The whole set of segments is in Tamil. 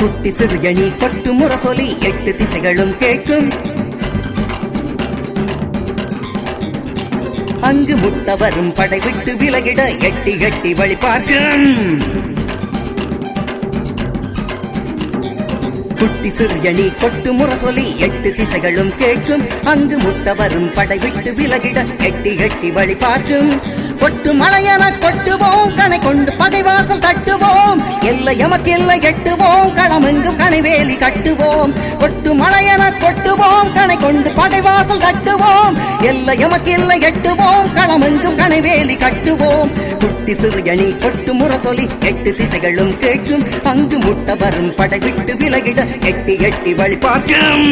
குட்டி சிறுகணி கொட்டு முரசொலி எட்டு திசைகளும் கேட்கும் அங்கு முட்ட வரும் படை விட்டு விலகிட எட்டி எட்டி வழி பார்க்கும் குட்டி சிறுகணி கொட்டு முரசொலி எட்டு திசைகளும் கேட்கும் அங்கு முட்ட வரும் படை விட்டு விலகிட எட்டி எட்டி வழி பார்க்கும் கொட்டு மலையென கொட்டுவோம் கணை கொண்டு பகைவாசல் தட்டுவோம் எல்லை எமக்கு எல்லை எட்டுவோம் களமெங்கும் கனைவேலி கட்டுவோம் கொட்டு மலையென கொட்டுவோம் கணை கொண்டு பகைவாசல் தட்டுவோம் எல்லை எமக்கு எல்லை எட்டுவோம் களமெங்கும் கனைவேலி கட்டுவோம் குட்டி சிறுகணி கொட்டு முரசொலி எட்டு திசைகளும் கேட்கும் அங்கு முட்ட வரும் படை விட்டு விலகிட எட்டி எட்டி வழி பார்க்கும்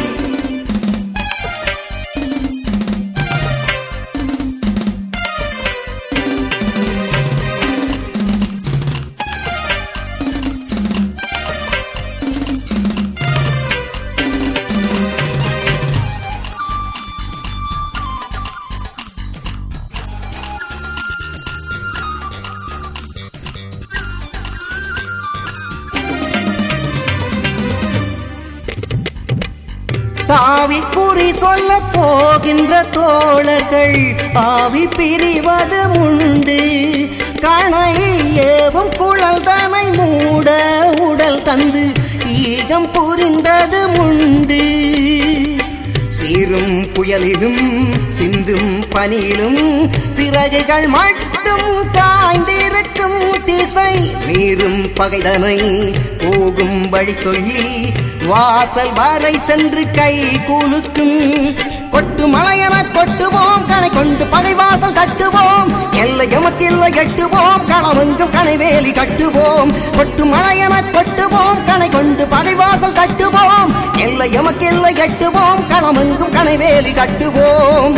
தாவி குறி சொல்ல போகின்ற தோழர்கள் ஆவி பிரிவது உண்டு கணை ஏவும் குழல் தனை மூட உடல் தந்து ஈகம் புரிந்தது உண்டு சீரும் புயலிலும் சிந்தும் பனியிலும் சிறகுகள் மட்டும் காய்ந்திருக்கும் திசை மீறும் பகைதனை போகும் வழி சொல்லி வாசல் வரை சென்று கை குலுக்கும் கொட்டு மலையென கொட்டுவோம் கணை கொண்டு பகை வாசல் தட்டுவோம் எல்லை எமக்கு இல்லை எட்டுவோம் களமெங்கும் கனைவேலி கட்டுவோம் கொட்டு மலையென கொட்டுவோம் கணை கொண்டு பகை வாசல் தட்டுவோம் எல்லை எமக்கு இல்லை எட்டுவோம் களமெங்கும் கனைவேலி கட்டுவோம்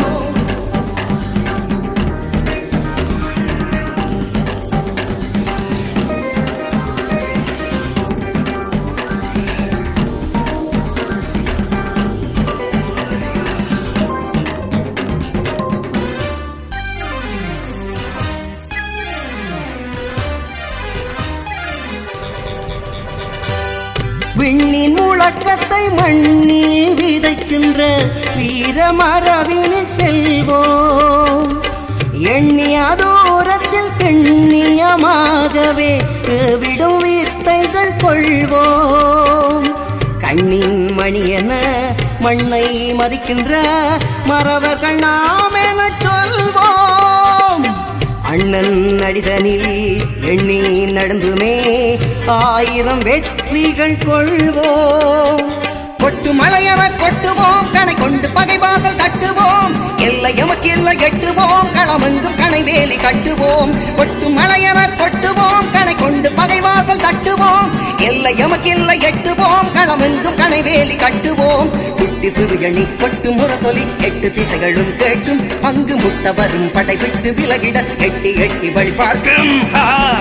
விண்ணின் முழக்கத்தை மண்ணி விதைக்கின்ற வீரமரவினில் செல்வோம் எண்ணிய தூரத்தில் கண்ணியமாகவே விடும் வித்தைகள் கொள்வோம் கண்ணின் மணி என மண்ணை மறிக்கின்ற மறவர்கள் நாம் என சொல்வோம் அண்ணன் அடிதனில் எண்ணி நடந்துமே ஆயிரம் வெற்றிகள் கொள்வோம் கொட்டு மலையென கொட்டுவோம் கணை கொண்டு பகை வாசல் தட்டுவோம் எல்லை எமக்கு இல்லை எட்டுவோம் களமெங்கும் கனைவேலி கட்டுவோம் கொட்டு மலையென கொட்டுவோம் கணை கொண்டு பகை வாசல் தட்டுவோம் எல்லை எமக்கு இல்லை எட்டுவோம் களமெங்கும் கனைவேலி கட்டுவோம் குட்டி சிறுகணி கொட்டு முரசொலி எட்டு திசைகளும் கேட்கும் அங்கு முட்ட வரும் படை விட்டு விலகிட எட்டி எட்டி வழி பார்க்கும் ஆ